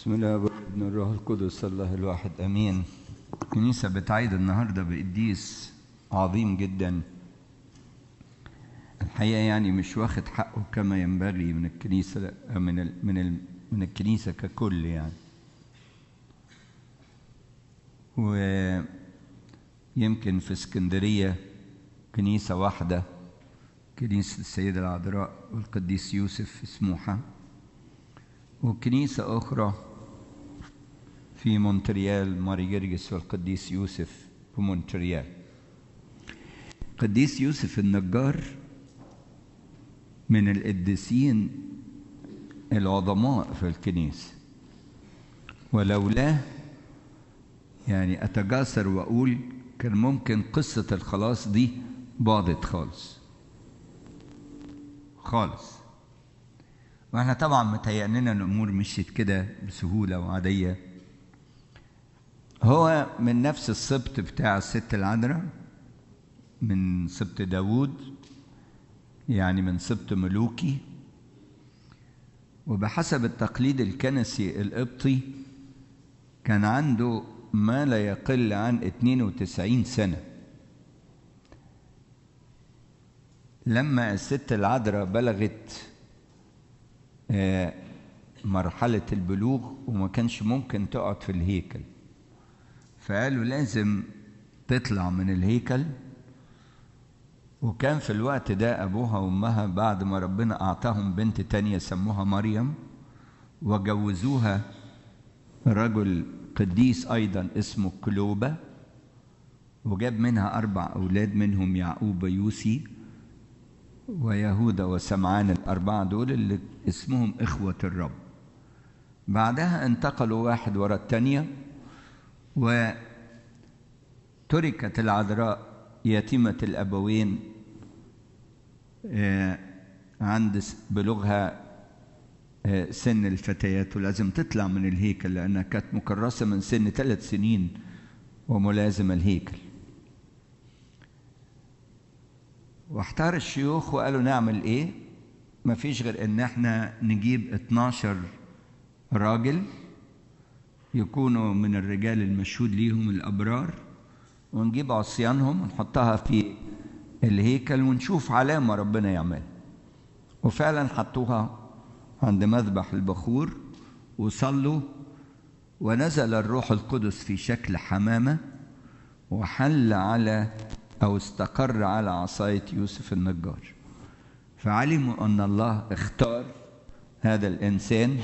بسم الله والابن الروح القدس الله الواحد امين الكنيسه بتعيد النهارده بقديس عظيم جدا الحقيقه يعني مش واخد حقه كما ينبغي من الكنيسه من ال من ال من الكنيسه ككل يعني ويمكن في اسكندريه كنيسه واحده كنيسه السيده العذراء والقديس يوسف في سموحه وكنيسة أخرى في مونتريال ماري جرجس والقديس يوسف في مونتريال قديس يوسف النجار من القديسين العظماء في الكنيسة ولولاه يعني أتجاسر وأقول كان ممكن قصة الخلاص دي باضت خالص خالص واحنا طبعا متهيأ لنا الامور مشيت كده بسهوله وعاديه هو من نفس السبط بتاع الست العذراء من سبط داوود يعني من سبط ملوكي وبحسب التقليد الكنسي القبطي كان عنده ما لا يقل عن 92 سنة لما الست العذراء بلغت مرحلة البلوغ وما كانش ممكن تقعد في الهيكل فقالوا لازم تطلع من الهيكل وكان في الوقت ده أبوها وأمها بعد ما ربنا أعطاهم بنت تانية سموها مريم وجوزوها رجل قديس أيضا اسمه كلوبة وجاب منها أربع أولاد منهم يعقوب ويوسي ويهوذا وسمعان الأربعة دول اللي اسمهم إخوة الرب بعدها انتقلوا واحد ورا الثانية وتركت العذراء يتيمة الأبوين عند بلوغها سن الفتيات ولازم تطلع من الهيكل لأنها كانت مكرسة من سن ثلاث سنين وملازمة الهيكل واحتار الشيوخ وقالوا نعمل ايه مفيش غير ان احنا نجيب 12 راجل يكونوا من الرجال المشهود ليهم الابرار ونجيب عصيانهم ونحطها في الهيكل ونشوف علامه ربنا يعملها وفعلا حطوها عند مذبح البخور وصلوا ونزل الروح القدس في شكل حمامه وحل على أو استقر على عصاية يوسف النجار فعلموا أن الله اختار هذا الإنسان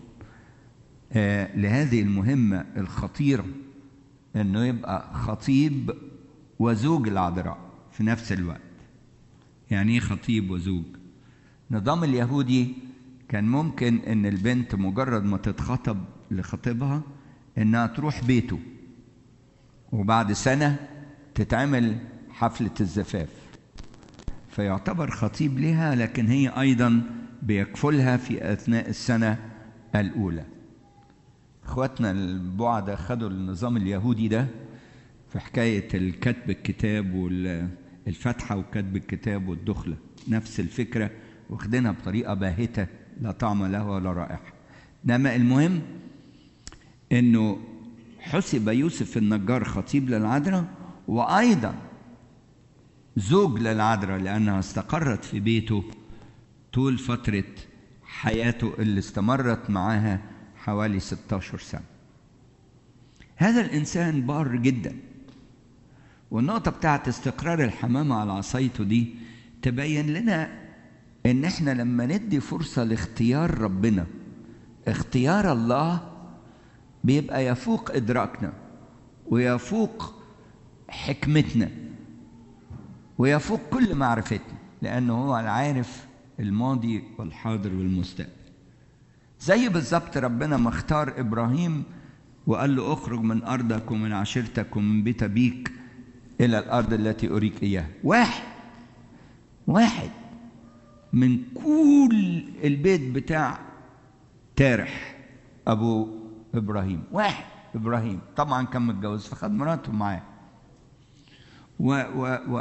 آه لهذه المهمة الخطيرة أنه يبقى خطيب وزوج العذراء في نفس الوقت يعني إيه خطيب وزوج نظام اليهودي كان ممكن أن البنت مجرد ما تتخطب لخطيبها أنها تروح بيته وبعد سنة تتعمل حفلة الزفاف فيعتبر خطيب لها لكن هي أيضا بيكفلها في أثناء السنة الأولى إخواتنا البعدة خدوا النظام اليهودي ده في حكاية الكتب الكتاب والفتحة وكتب الكتاب والدخلة نفس الفكرة واخدينها بطريقة باهتة لا طعم لها ولا رائحة إنما المهم إنه حسب يوسف النجار خطيب للعذراء وأيضا زوج للعذراء لأنها استقرت في بيته طول فترة حياته اللي استمرت معاها حوالي 16 سنة هذا الإنسان بار جدا والنقطة بتاعت استقرار الحمامة على عصايته دي تبين لنا إن إحنا لما ندي فرصة لاختيار ربنا اختيار الله بيبقى يفوق إدراكنا ويفوق حكمتنا ويفوق كل معرفتنا لأنه هو العارف الماضي والحاضر والمستقبل زي بالظبط ربنا ما اختار إبراهيم وقال له اخرج من أرضك ومن عشيرتك ومن بيت أبيك إلى الأرض التي أريك إياها واحد واحد من كل البيت بتاع تارح أبو إبراهيم واحد إبراهيم طبعا كان متجوز فخد مراته معاه و و و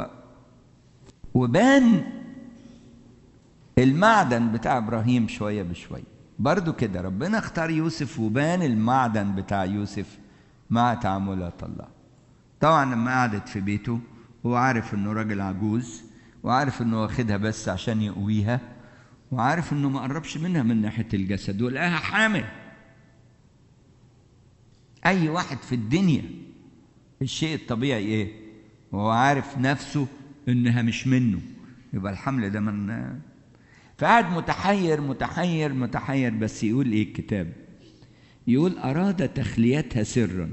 وبان المعدن بتاع ابراهيم شويه بشويه برضو كده ربنا اختار يوسف وبان المعدن بتاع يوسف مع تعاملات الله طبعا لما قعدت في بيته هو عارف انه راجل عجوز وعارف انه واخدها بس عشان يقويها وعارف انه ما قربش منها من ناحيه الجسد ولقاها حامل اي واحد في الدنيا الشيء الطبيعي ايه وهو عارف نفسه انها مش منه يبقى الحمل ده من فقعد متحير متحير متحير بس يقول ايه الكتاب يقول اراد تخليتها سرا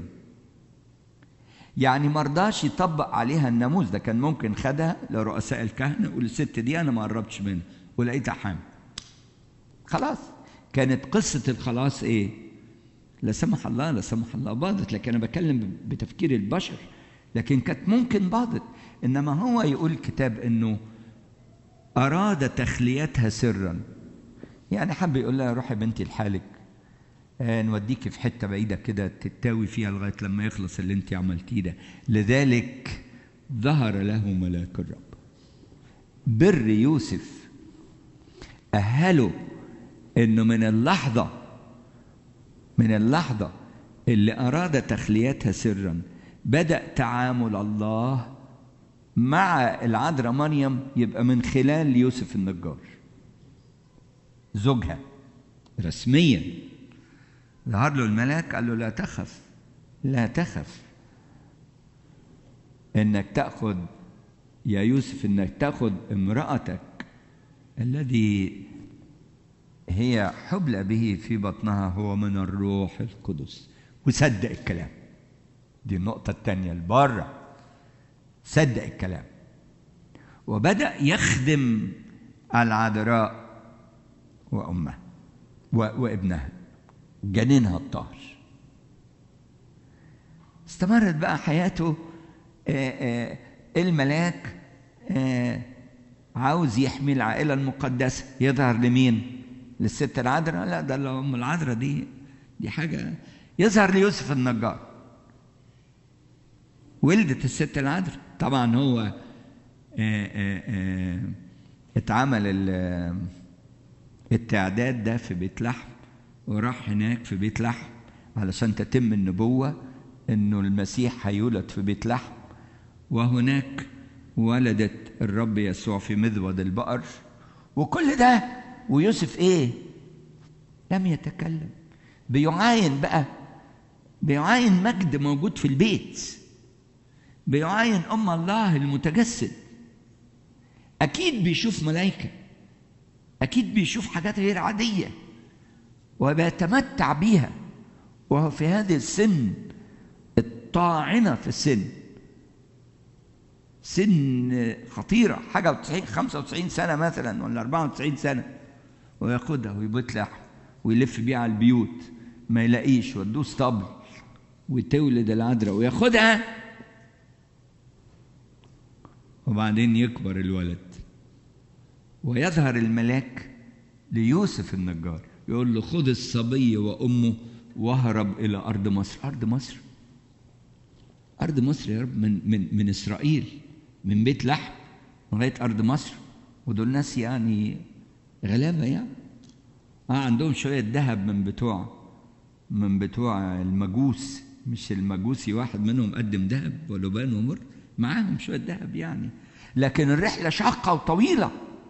يعني مرضاش يطبق عليها الناموس ده كان ممكن خدها لرؤساء الكهنه يقول الست دي انا ما قربتش منها ولقيتها حامل خلاص كانت قصه الخلاص ايه لا سمح الله لا سمح الله باضت لكن انا بتكلم بتفكير البشر لكن كانت ممكن باضت انما هو يقول الكتاب انه اراد تخليتها سرا يعني حب يقول لها روحي بنتي لحالك آه نوديكي في حته بعيده كده تتاوي فيها لغايه لما يخلص اللي انت عملتيه ده لذلك ظهر له ملاك الرب بر يوسف اهله انه من اللحظه من اللحظه اللي اراد تخليتها سرا بدا تعامل الله مع العذراء مريم يبقى من خلال يوسف النجار زوجها رسميا ظهر له الملاك قال له لا تخف لا تخف انك تاخذ يا يوسف انك تاخذ امراتك الذي هي حبلى به في بطنها هو من الروح القدس وصدق الكلام دي النقطة الثانية البارة صدق الكلام وبدأ يخدم العذراء وأمها وابنها جنينها الطاهر استمرت بقى حياته آآ آآ الملاك عاوز يحمي العائلة المقدسة يظهر لمين؟ للست العذراء لا ده ام العذراء دي دي حاجة يظهر ليوسف النجار ولدت الست العذراء طبعا هو آآ آآ اتعمل التعداد ده في بيت لحم وراح هناك في بيت لحم علشان تتم النبوة انه المسيح هيولد في بيت لحم وهناك ولدت الرب يسوع في مذود البقر وكل ده ويوسف ايه لم يتكلم بيعاين بقى بيعاين مجد موجود في البيت بيعاين ام الله المتجسد اكيد بيشوف ملائكه اكيد بيشوف حاجات غير عاديه وبيتمتع بيها وهو في هذه السن الطاعنه في السن سن خطيرة حاجة وتسعين خمسة وتسعين سنة مثلا ولا أربعة وتسعين سنة وياخدها ويبيت لحم ويلف بيها على البيوت ما يلاقيش وتدوس طبل وتولد العذراء وياخدها وبعدين يكبر الولد ويظهر الملاك ليوسف النجار يقول له خذ الصبي وأمه واهرب إلى أرض مصر أرض مصر أرض مصر يا رب من من من إسرائيل من بيت لحم لغاية أرض مصر ودول ناس يعني غلابة يعني اه عندهم شوية ذهب من بتوع من بتوع المجوس مش المجوسي واحد منهم قدم ذهب ولبان ومر معاهم شوية ذهب يعني لكن الرحلة شاقة وطويلة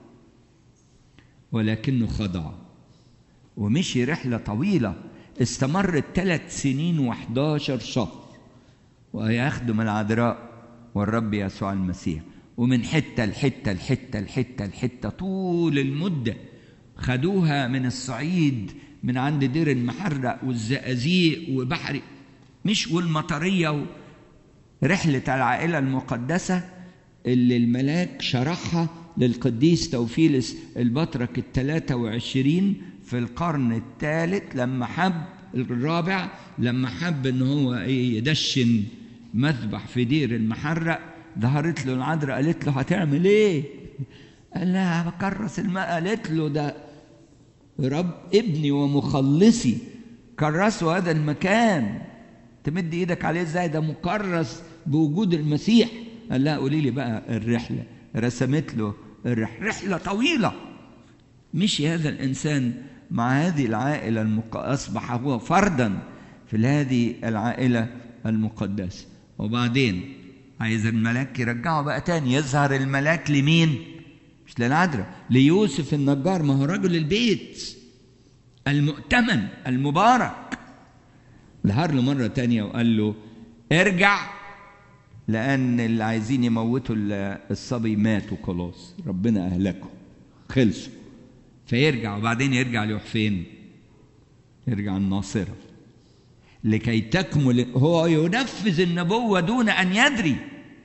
ولكنه خضع ومشي رحلة طويلة استمرت ثلاث سنين وحداشر شهر ويخدم العذراء والرب يسوع المسيح ومن حتة لحتة لحتة لحتة لحتة طول المدة خدوها من الصعيد من عند دير المحرق والزقازيق وبحر مش والمطرية رحلة العائلة المقدسة اللي الملاك شرحها للقديس توفيلس البطرك الثلاثة وعشرين في القرن الثالث لما حب الرابع لما حب ان هو ايه يدشن مذبح في دير المحرق ظهرت له العذراء قالت له هتعمل ايه؟ قال لها بكرس الماء قالت له ده رب ابني ومخلصي كرسوا هذا المكان تمد ايدك عليه ازاي ده مكرس بوجود المسيح قال لها قولي لي بقى الرحله رسمت له الرحله رحله طويله مشي هذا الانسان مع هذه العائلة المق... أصبح هو فردا في هذه العائلة المقدسة وبعدين عايز الملاك يرجعه بقى تاني يظهر الملاك لمين مش للعذراء ليوسف النجار ما هو رجل البيت المؤتمن المبارك ظهر له مرة تانية وقال له ارجع لأن اللي عايزين يموتوا الصبي ماتوا خلاص ربنا أهلكوا خلصوا فيرجع وبعدين يرجع يروح فين؟ يرجع الناصرة لكي تكمل هو ينفذ النبوة دون أن يدري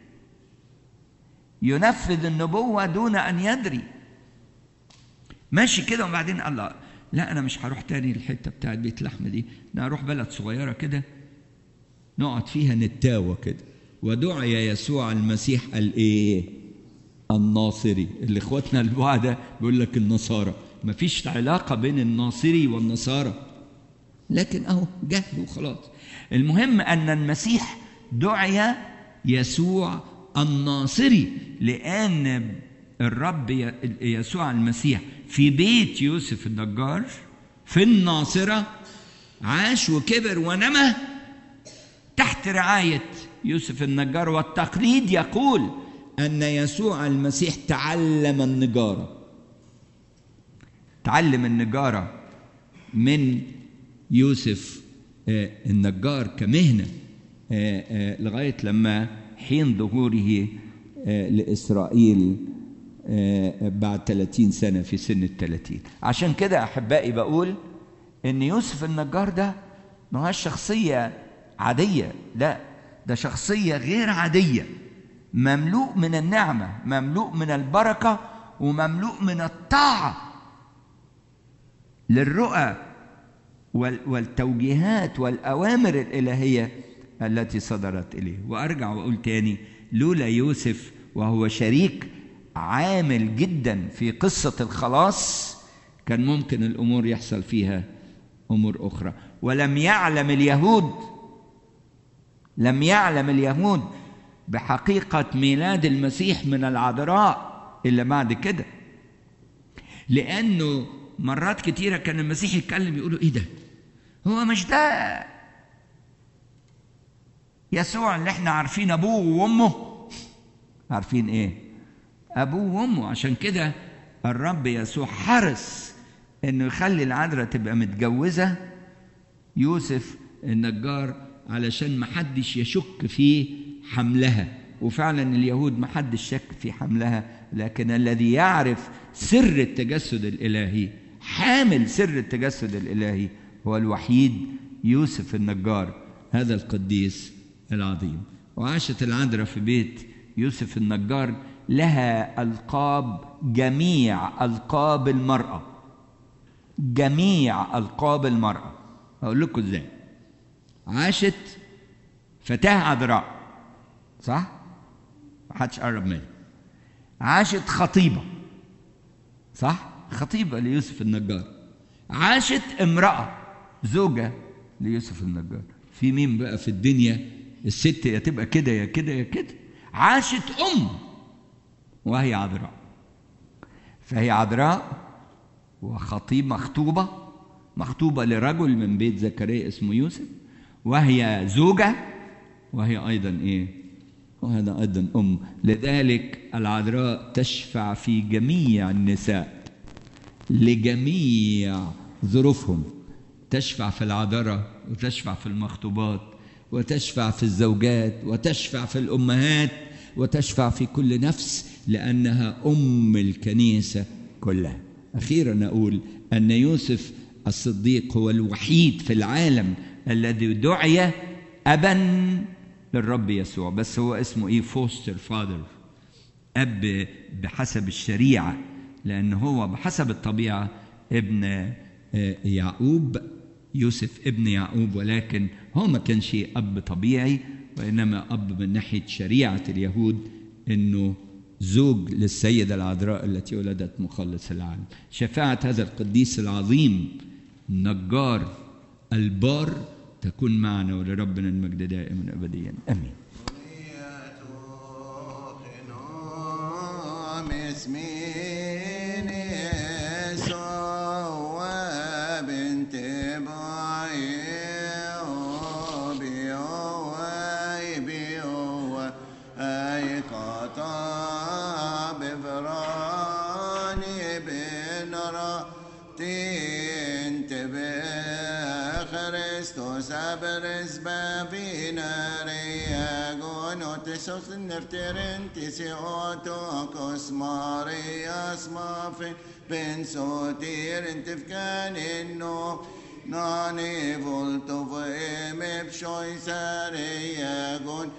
ينفذ النبوة دون أن يدري ماشي كده وبعدين الله لا أنا مش هروح تاني الحتة بتاعت بيت لحم دي أنا هروح بلد صغيرة كده نقعد فيها نتاوى كده ودعي يسوع المسيح الايه الناصري اللي اخواتنا البعدة بيقول لك النصارى مفيش علاقة بين الناصري والنصارى لكن اهو جهل وخلاص المهم ان المسيح دعي يسوع الناصري لان الرب يسوع المسيح في بيت يوسف النجار في الناصرة عاش وكبر ونمى تحت رعاية يوسف النجار والتقليد يقول أن يسوع المسيح تعلم النجارة تعلم النجارة من يوسف النجار كمهنة لغاية لما حين ظهوره لإسرائيل بعد 30 سنة في سن الثلاثين عشان كده أحبائي بقول إن يوسف النجار ده ما هوش شخصية عادية لا ده شخصية غير عادية مملوء من النعمة مملوء من البركة ومملوء من الطاعة للرؤى والتوجيهات والأوامر الإلهية التي صدرت إليه وأرجع وأقول تاني لولا يوسف وهو شريك عامل جدا في قصة الخلاص كان ممكن الأمور يحصل فيها أمور أخرى ولم يعلم اليهود لم يعلم اليهود بحقيقة ميلاد المسيح من العذراء إلا بعد كده لأنه مرات كتيرة كان المسيح يتكلم يقولوا إيه ده هو مش ده يسوع اللي احنا عارفين أبوه وأمه عارفين إيه أبوه وأمه عشان كده الرب يسوع حرص إنه يخلي العذراء تبقى متجوزة يوسف النجار علشان ما حدش يشك في حملها وفعلا اليهود ما حدش شك في حملها لكن الذي يعرف سر التجسد الإلهي حامل سر التجسد الإلهي هو الوحيد يوسف النجار هذا القديس العظيم وعاشت العذراء في بيت يوسف النجار لها ألقاب جميع ألقاب المرأة جميع ألقاب المرأة أقول لكم إزاي عاشت فتاة عذراء صح؟ محدش قرب منها عاشت خطيبة صح؟ خطيبة ليوسف النجار عاشت امرأة زوجة ليوسف النجار في مين بقى في الدنيا الست يا تبقى كده يا كده يا كده عاشت أم وهي عذراء فهي عذراء وخطيب مخطوبة مخطوبة لرجل من بيت زكريا اسمه يوسف وهي زوجة وهي أيضا إيه؟ وهذا أيضا أم لذلك العذراء تشفع في جميع النساء لجميع ظروفهم تشفع في العذراء وتشفع في المخطوبات وتشفع في الزوجات وتشفع في الأمهات وتشفع في كل نفس لأنها أم الكنيسة كلها أخيرا أقول أن يوسف الصديق هو الوحيد في العالم الذي دعي أبا للرب يسوع بس هو اسمه إيه فوستر فادر أب بحسب الشريعة لأن هو بحسب الطبيعة ابن يعقوب يوسف ابن يعقوب ولكن هو ما كانش أب طبيعي وإنما أب من ناحية شريعة اليهود إنه زوج للسيدة العذراء التي ولدت مخلص العالم شفاعة هذا القديس العظيم النجار البار تكون معنا ولربنا المجد دائما أبديا أمين اسمين يسوع Christus aberes babinaria gonotesos nefterentis otokos Marias mafin pensotir intifkaninno nani volto veme pshoi sareagon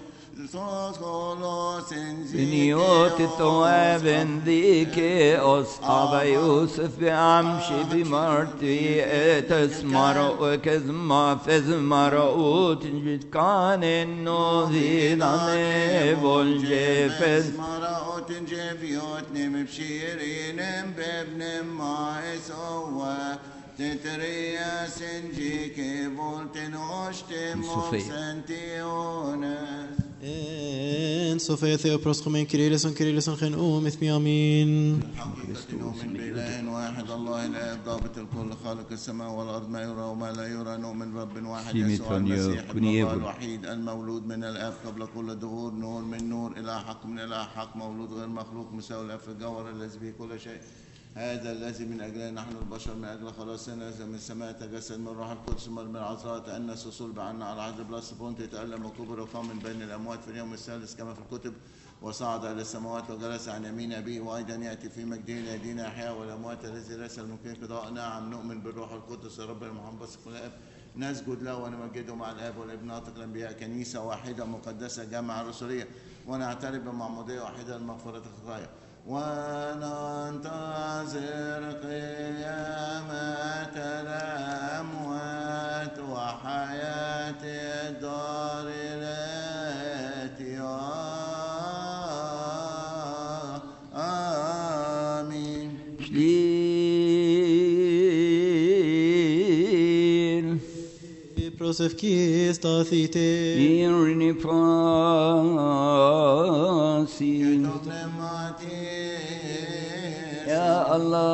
بنيوت الثواب ذيك أصحاب يوسف بعمشي بمرتي تسمر وكزما فزمر وتنجد كان النوذي داني بولجيفز مرأة جفيوت نم بشيرين بابن ما يسوى تتريا سنجيك فولتن وشتم صوفيا. سنتيونس En Sofia Theopros Chomen Kyrilison Kyrilison Chen Um Ithmi Amin حقيقة نؤمن بإله واحد الله الآب ضابط الكل خالق السماء والأرض ما يرى وما لا يرى نؤمن برب واحد شيمي يسوع تونيو المسيح كونييفو. الله الوحيد المولود من الآب قبل كل دهور نور من نور إلى حق من إلى حق مولود غير مخلوق مساوي الآب في الجوهر الذي به كل شيء هذا الذي من أجله نحن البشر من أجل خلاصنا نزل من السماء تجسد من روح القدس من من العذراء تأنس وصلب عنا على عهد بلاس بونت تألم وكبر وقام من بين الأموات في اليوم الثالث كما في الكتب وصعد إلى السماوات وجلس عن يمين أبيه وأيضا يأتي في مجده ليدينا أحياء والأموات الذي ليس الممكن قضاء نعم نؤمن بالروح القدس رب المحبس كل الآب نسجد له ونمجده مع الآب والابن ناطق الأنبياء كنيسة واحدة مقدسة جامعة رسولية ونعترف بمعمودية واحدة لمغفرة الخطايا وننتظر قيامة الأموات وحياة الدار الآتية آمين شليل Prosef Kis Tathite إيرني فاسي تغنماتي يا الله